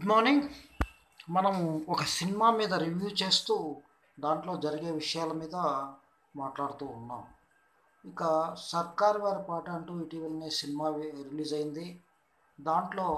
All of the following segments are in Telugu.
గుడ్ మార్నింగ్ మనం ఒక సినిమా మీద రివ్యూ చేస్తూ దాంట్లో జరిగే విషయాల మీద మాట్లాడుతూ ఉన్నాం ఇక సర్కార్ వారి పాట అంటూ ఇటీవలనే సినిమా వి- రిలీజ్ అయింది దాంట్లో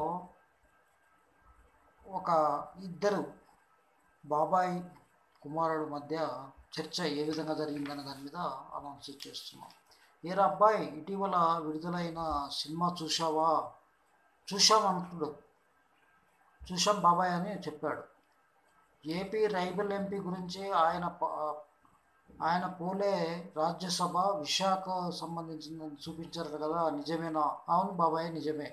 ఒక ఇద్దరు బాబాయ్ కుమారుడు మధ్య చర్చ ఏ విధంగా జరిగిందనే దాని మీద అనౌన్స్ చేస్తున్నాం ఏరా అబ్బాయి ఇటీవల విడుదలైన సినిమా చూసావా చూసామంటుడు చూశాం బాబాయ్ అని చెప్పాడు ఏపీ రైబల్ ఎంపీ గురించి ఆయన ప- ఆయన పోలే రాజ్యసభ విశాఖ సంబంధించిందని చూపించారు కదా నిజమేనా అవును బాబాయ్ నిజమే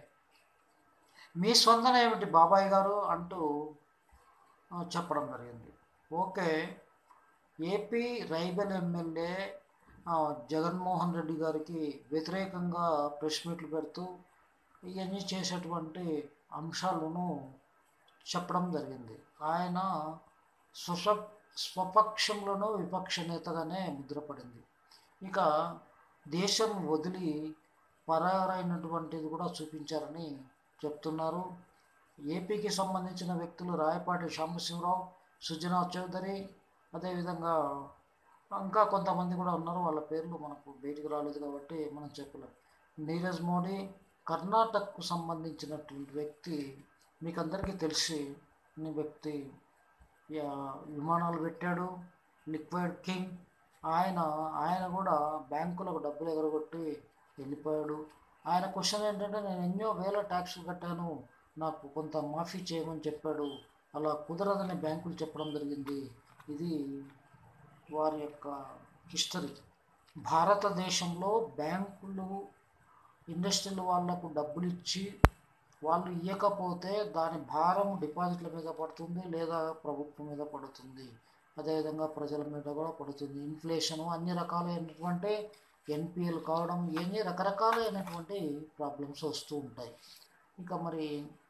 మీ స్పందన ఏమిటి బాబాయ్ గారు అంటూ ఆ, చెప్పడం జరిగింది ఓకే ఏపీ రైబల్ ఎమ్మెల్యే ఆ, జగన్మోహన్ రెడ్డి గారికి వ్యతిరేకంగా ప్రెస్ మీట్లు పెడుతూ ఇవన్నీ చేసేటువంటి అంశాలను చెప్పడం జరిగింది ఆయన స్వస స్వపక్షంలోనూ విపక్ష నేతగానే ముద్రపడింది ఇక దేశం వదిలి పరారైనటువంటిది కూడా చూపించారని చెప్తున్నారు ఏపీకి సంబంధించిన వ్యక్తులు రాయపాటి సాంబశివరావు సుజనా చౌదరి అదేవిధంగా ఇంకా కొంతమంది కూడా ఉన్నారు వాళ్ళ పేర్లు మనకు బయటికి రాలేదు కాబట్టి మనం చెప్పలేం నీరజ్ మోడీ కర్ణాటకకు సంబంధించినటువంటి వ్యక్తి మీకు అందరికీ తెలిసి ఈ వ్యక్తి యా, విమానాలు పెట్టాడు లిక్విడ్ కింగ్ ఆయన ఆయన కూడా బ్యాంకులకు డబ్బులు ఎగరగొట్టి వెళ్ళిపోయాడు ఆయన క్వశ్చన్ ఏంటంటే నేను ఎన్నో వేల ట్యాక్సులు కట్టాను నాకు కొంత మాఫీ చేయమని చెప్పాడు అలా కుదరదని బ్యాంకులు చెప్పడం జరిగింది ఇది వారి యొక్క హిస్టరీ భారతదేశంలో బ్యాంకులు ఇండస్ట్రీల వాళ్ళకు డబ్బులు ఇచ్చి వాళ్ళు ఇవ్వకపోతే దాని భారం డిపాజిట్ల మీద పడుతుంది లేదా ప్రభుత్వం మీద పడుతుంది అదేవిధంగా ప్రజల మీద కూడా పడుతుంది ఇన్ఫ్లేషన్ అన్ని రకాలైనటువంటి ఎన్పిఎల్ కావడం ఇవన్నీ రకరకాలైనటువంటి ప్రాబ్లమ్స్ వస్తూ ఉంటాయి ఇంకా మరి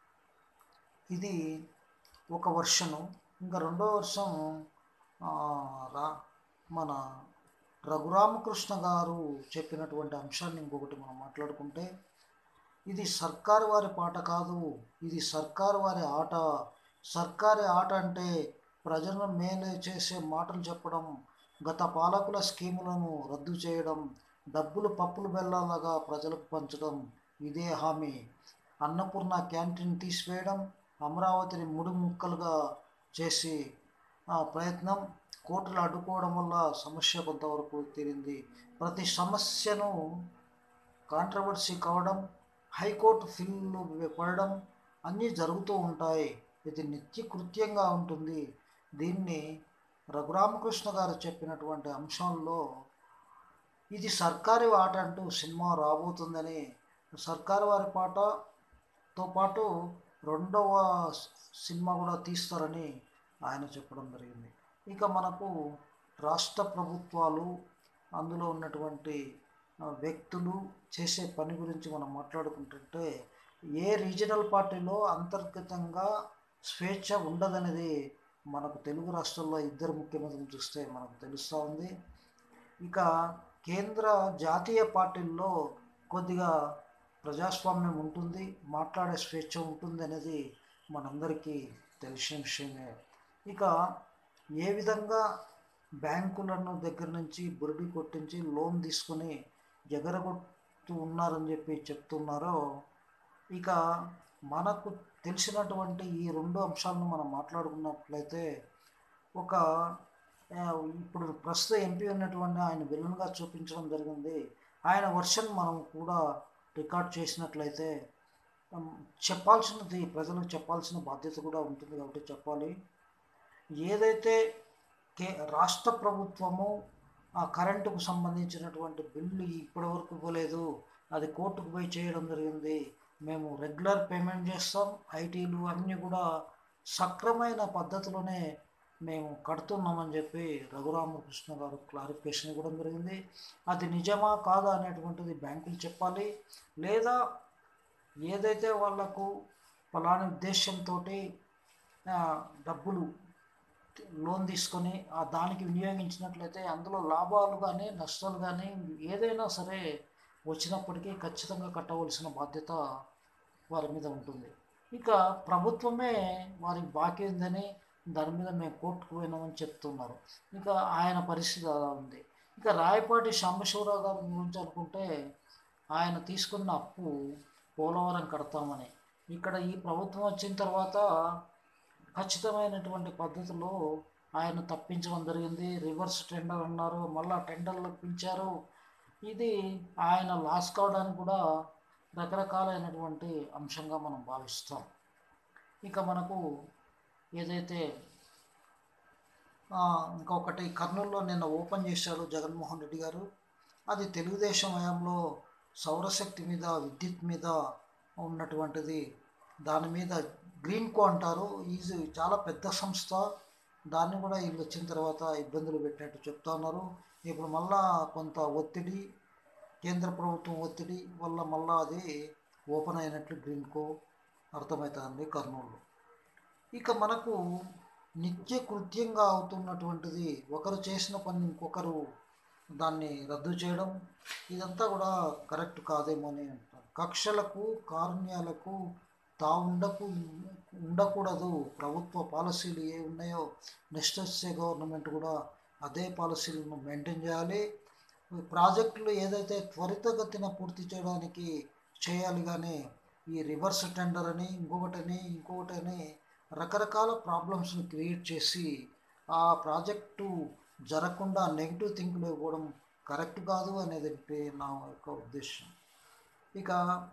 ఇది ఒక వర్షను ఇంకా రెండో వర్షం ఆ, రా మన రఘురామకృష్ణ గారు చెప్పినటువంటి అంశాన్ని ఇంకొకటి మనం మాట్లాడుకుంటే ఇది సర్కారు వారి పాట కాదు ఇది సర్కారు వారి ఆట సర్కారీ ఆట అంటే ప్రజలను మేలు చేసే మాటలు చెప్పడం గత పాలకుల స్కీములను రద్దు చేయడం డబ్బులు పప్పులు బెల్లాలుగా ప్రజలకు పంచడం ఇదే హామీ అన్నపూర్ణ క్యాంటీన్ తీసివేయడం అమరావతిని ముడి ముక్కలుగా చేసి ఆ ప్రయత్నం కోర్టులు అడ్డుకోవడం వల్ల సమస్య కొంతవరకు తీరింది ప్రతి సమస్యను కాంట్రవర్సీ కావడం హైకోర్టు ఫిల్లు పడడం అన్నీ జరుగుతూ ఉంటాయి ఇది నిత్య కృత్యంగా ఉంటుంది దీన్ని రఘురామకృష్ణ గారు చెప్పినటువంటి అంశంలో ఇది సర్కారీ ఆట అంటూ సినిమా రాబోతుందని సర్కారు వారి పాటతో పాటు రెండవ సినిమా కూడా తీస్తారని ఆయన చెప్పడం జరిగింది ఇక మనకు రాష్ట్ర ప్రభుత్వాలు అందులో ఉన్నటువంటి ఆ, వ్యక్తులు చేసే పని గురించి మనం మాట్లాడుకుంటుంటే ఏ రీజనల్ పార్టీలో అంతర్గతంగా స్వేచ్ఛ ఉండదనేది మనకు తెలుగు రాష్ట్రాల్లో ఇద్దరు ముఖ్యమంత్రులు చూస్తే మనకు తెలుస్తూ ఉంది ఇక కేంద్ర జాతీయ పార్టీల్లో కొద్దిగా ప్రజాస్వామ్యం ఉంటుంది మాట్లాడే స్వేచ్ఛ ఉంటుంది అనేది మనందరికీ తెలిసిన విషయమే ఇక ఏ విధంగా బ్యాంకులను దగ్గర నుంచి బురిడి కొట్టించి లోన్ తీసుకొని ఎగరగొట్టు ఉన్నారని చెప్పి చెప్తున్నారో ఇక మనకు తెలిసినటువంటి ఈ రెండు అంశాలను మనం మాట్లాడుకున్నట్లయితే ఒక ఆ, ఇప్పుడు ప్రస్తుత ఎంపీ ఉన్నటువంటి ఆయన విలన్గా చూపించడం జరిగింది ఆయన వర్షన్ మనం కూడా రికార్డ్ చేసినట్లయితే ఉమ్, చెప్పాల్సినది ప్రజలకు చెప్పాల్సిన బాధ్యత కూడా ఉంటుంది కాబట్టి చెప్పాలి ఏదైతే కే రాష్ట్ర ప్రభుత్వము ఆ కరెంటుకు సంబంధించినటువంటి బిల్లు ఇప్పటివరకు ఇవ్వలేదు అది కోర్టుకు పోయి చేయడం జరిగింది మేము రెగ్యులర్ పేమెంట్ చేస్తాం ఐటీలు అన్నీ కూడా సక్రమైన పద్ధతిలోనే మేము కడుతున్నామని చెప్పి రఘురామకృష్ణ గారు క్లారిఫికేషన్ ఇవ్వడం జరిగింది అది నిజమా కాదా అనేటువంటిది బ్యాంకులు చెప్పాలి లేదా ఏదైతే వాళ్లకు ఫలాని ఉద్దేశంతో డబ్బులు లోన్ తీసుకొని ఆ దానికి వినియోగించినట్లయితే అందులో లాభాలు కానీ నష్టాలు కానీ ఏదైనా సరే వచ్చినప్పటికీ ఖచ్చితంగా కట్టవలసిన బాధ్యత వారి మీద ఉంటుంది ఇక ప్రభుత్వమే వారికి బాకీ ఉందని దాని మీద మేము కోర్టుకు పోయినామని చెప్తున్నారు ఇక ఆయన పరిస్థితి అలా ఉంది ఇక రాయపాటి సాంబశివరావు గారి గురించి అనుకుంటే ఆయన తీసుకున్న అప్పు పోలవరం కడతామని ఇక్కడ ఈ ప్రభుత్వం వచ్చిన తర్వాత ఖచ్చితమైనటువంటి పద్ధతిలో ఆయన తప్పించడం జరిగింది రివర్స్ టెండర్ అన్నారు మళ్ళా టెండర్లు పిలిచారు ఇది ఆయన లాస్ కావడానికి కూడా రకరకాలైనటువంటి అంశంగా మనం భావిస్తాం ఇక మనకు ఏదైతే ఆ, ఇంకొకటి కర్నూలులో నిన్న ఓపెన్ చేశారు జగన్మోహన్ రెడ్డి గారు అది తెలుగుదేశం హయాంలో సౌరశక్తి మీద విద్యుత్ మీద ఉన్నటువంటిది దాని మీద గ్రీన్ కో అంటారు ఇది చాలా పెద్ద సంస్థ దాన్ని కూడా వీళ్ళు వచ్చిన తర్వాత ఇబ్బందులు పెట్టినట్టు చెప్తా ఉన్నారు ఇప్పుడు మళ్ళా కొంత ఒత్తిడి కేంద్ర ప్రభుత్వం ఒత్తిడి వల్ల మళ్ళా అది ఓపెన్ అయినట్లు గ్రీన్ కో అర్థమవుతుంది కర్నూలు ఇక మనకు నిత్య కృత్యంగా అవుతున్నటువంటిది ఒకరు చేసిన పని ఇంకొకరు దాన్ని రద్దు చేయడం ఇదంతా కూడా కరెక్ట్ కాదేమో అని అంటారు కక్షలకు కారుణ్యాలకు తా ఉండకు ఉండకూడదు ప్రభుత్వ పాలసీలు ఏ ఉన్నాయో నెక్స్ట్ వచ్చే గవర్నమెంట్ కూడా అదే పాలసీలను మెయింటైన్ చేయాలి ప్రాజెక్టులు ఏదైతే త్వరితగతిన పూర్తి చేయడానికి చేయాలి కానీ ఈ రివర్స్ టెండర్ అని ఇంకొకటని ఇంకొకటని రకరకాల ప్రాబ్లమ్స్ని క్రియేట్ చేసి ఆ ప్రాజెక్టు జరగకుండా నెగిటివ్ థింక్లు ఇవ్వడం కరెక్ట్ కాదు అనేది నా యొక్క ఉద్దేశం ఇక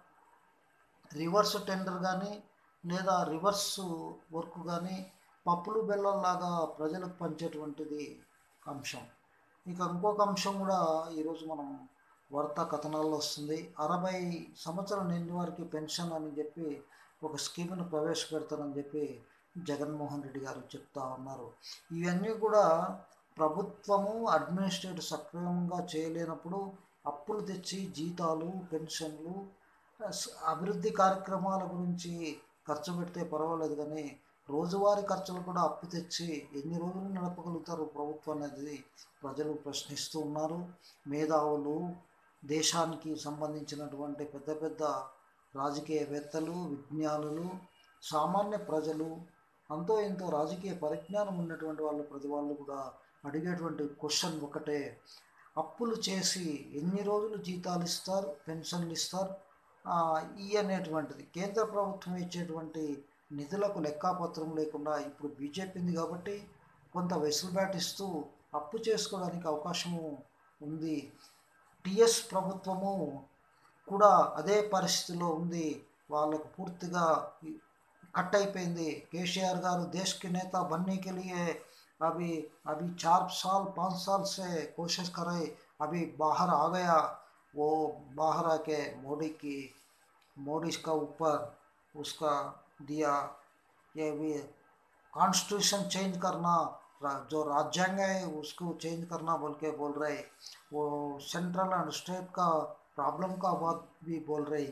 రివర్స్ టెండర్ కానీ లేదా రివర్స్ వర్క్ కానీ పప్పులు బెల్లంలాగా ప్రజలకు పంచేటువంటిది అంశం ఇక ఇంకొక అంశం కూడా ఈరోజు మనం వార్తా కథనాల్లో వస్తుంది అరవై సంవత్సరాలు నిండి వారికి పెన్షన్ అని చెప్పి ఒక స్కీమ్ను ప్రవేశపెడతానని చెప్పి జగన్మోహన్ రెడ్డి గారు చెప్తా ఉన్నారు ఇవన్నీ కూడా ప్రభుత్వము అడ్మినిస్ట్రేటివ్ సక్రమంగా చేయలేనప్పుడు అప్పులు తెచ్చి జీతాలు పెన్షన్లు అస్- అభివృద్ధి కార్యక్రమాల గురించి ఖర్చు పెడితే పర్వాలేదు కానీ రోజువారీ ఖర్చులు కూడా అప్పు తెచ్చి ఎన్ని రోజులు నడపగలుగుతారు ప్రభుత్వం అనేది ప్రజలు ప్రశ్నిస్తూ ఉన్నారు మేధావులు దేశానికి సంబంధించినటువంటి పెద్ద పెద్ద రాజకీయవేత్తలు విజ్ఞానులు సామాన్య ప్రజలు అంతో ఎంతో రాజకీయ పరిజ్ఞానం ఉన్నటువంటి వాళ్ళు ప్రతి వాళ్ళు కూడా అడిగేటువంటి క్వశ్చన్ ఒకటే అప్పులు చేసి ఎన్ని రోజులు జీతాలు ఇస్తారు పెన్షన్లు ఇస్తారు ఆ, ఈ అనేటువంటిది కేంద్ర ప్రభుత్వం ఇచ్చేటువంటి నిధులకు లెక్కాపత్రం లేకుండా ఇప్పుడు బీజేపీ ఉంది కాబట్టి కొంత వెసులుబాటు ఇస్తూ అప్పు చేసుకోవడానికి అవకాశము ఉంది టిఎస్ ప్రభుత్వము కూడా అదే పరిస్థితిలో ఉంది వాళ్ళకు పూర్తిగా ఈ- కట్ అయిపోయింది కేసీఆర్ గారు దేశ్ కి నేత बनने के लिए अभी अभी चार साल पाँच साल से कोशिश करे अभी बाहर आ गया वो बाहर आके मोदी की मोदी का ऊपर उसका दिया ये भी कॉन्स्टिट्यूशन चेंज करना रा- जो राज्यांग है उसको चेंज करना बोल के बोल रहे वो सेंट्रल एंड स्टेट का प्रॉब्लम का बात भी बोल रही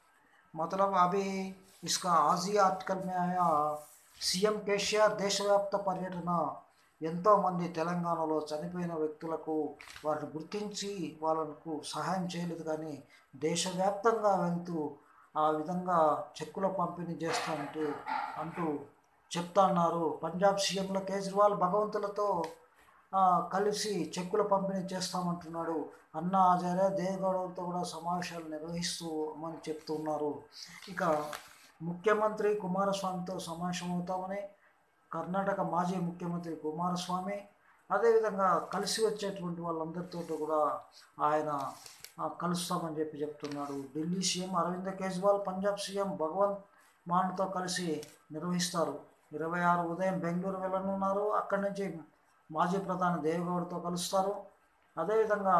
मतलब अभी इसका आज ही आर्टिकल में आया సీఎం కేసీఆర్ దేశవ్యాప్త పర్యటన ఎంతోమంది తెలంగాణలో చనిపోయిన వ్యక్తులకు వారిని గుర్తించి వాళ్ళకు సహాయం చేయలేదు కానీ దేశవ్యాప్తంగా వెళ్తూ ఆ విధంగా చెక్కుల పంపిణీ చేస్తామంటూ అంటూ చెప్తా అన్నారు పంజాబ్ సీఎంల కేజ్రీవాల్ భగవంతులతో ఆ, కలిసి చెక్కుల పంపిణీ చేస్తామంటున్నాడు అన్నా హజారే దేవగౌడతో కూడా సమావేశాలు నిర్వహిస్తూ అని చెప్తున్నారు ఇక ముఖ్యమంత్రి కుమారస్వామితో సమావేశం అవుతామని కర్ణాటక మాజీ ముఖ్యమంత్రి కుమారస్వామి అదేవిధంగా కలిసి వచ్చేటువంటి వాళ్ళందరితో కూడా ఆయన ఆ, కలుస్తామని చెప్పి చెప్తున్నాడు ఢిల్లీ సీఎం అరవింద్ కేజ్రీవాల్ పంజాబ్ సీఎం భగవంత్ మాన్తో కలిసి నిర్వహిస్తారు ఇరవై ఆరు ఉదయం బెంగళూరు వెళ్ళనున్నారు అక్కడి నుంచి మాజీ ప్రధాని దేవేగౌడతో కలుస్తారు అదేవిధంగా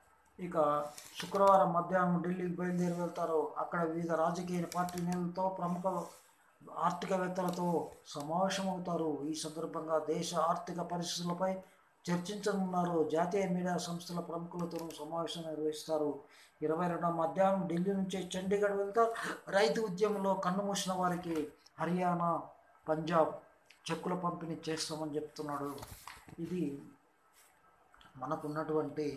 ఇక శుక్రవారం మధ్యాహ్నం ఢిల్లీకి బయలుదేరి వెళ్తారు అక్కడ వివిధ రాజకీయ పార్టీ నేతలతో ప్రముఖ ఆర్థికవేత్తలతో సమావేశమవుతారు ఈ సందర్భంగా దేశ ఆర్థిక పరిస్థితులపై చర్చించనున్నారు జాతీయ మీడియా సంస్థల ప్రముఖులతో సమావేశం నిర్వహిస్తారు ఇరవై రెండవ మధ్యాహ్నం ఢిల్లీ నుంచి చండీగఢ్ వెళ్తారు రైతు ఉద్యమంలో కన్నుమూసిన వారికి హర్యానా పంజాబ్ చెక్కుల పంపిణీ చేస్తామని చెప్తున్నాడు ఇది మనకున్నటువంటి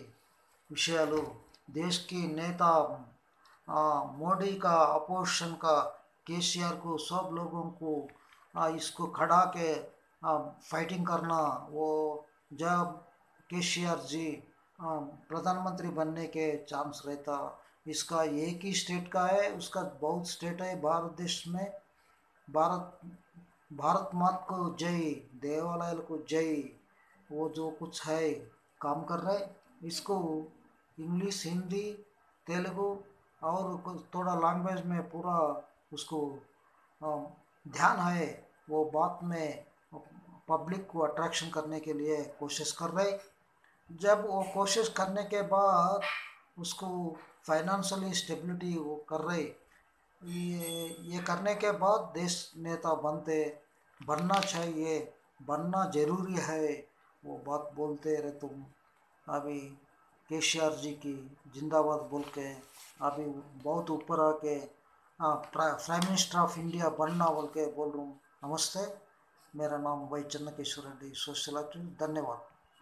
విషయాలు देश की नेता आ, मोदी का अपोजिशन का के सी आर को सब लोगों को आ, इसको खड़ा के आ, फाइटिंग करना वो जब के सी आर जी आ, प्रधानमंत्री बनने के चांस रहता इसका एक ही स्टेट का है उसका बहुत स्टेट है भारत देश में भारत भारत मात को जय देवालय को जय वो जो कुछ है काम कर रहे इसको इंग्लिश हिंदी तेलुगु और कुछ थोड़ा लैंग्वेज में पूरा उसको अ, ध्यान है वो बात में पब्लिक को अट्रैक्शन करने के लिए कोशिश कर रहे जब वो कोशिश करने के बाद उसको फाइनेंशियली स्टेबिलिटी वो कर रहे ये ये करने के बाद देश नेता बनते बनना चाहिए बनना जरूरी है वो बात बोलते रहे तुम अभी के जी की जिंदाबाद बोल के अभी बहुत ऊपर आके प्राइम मिनिस्टर ऑफ इंडिया बनना बोल के बोल रहा हूँ नमस्ते मेरा नाम Y Chennakeshwar Reddy social active धन्यवाद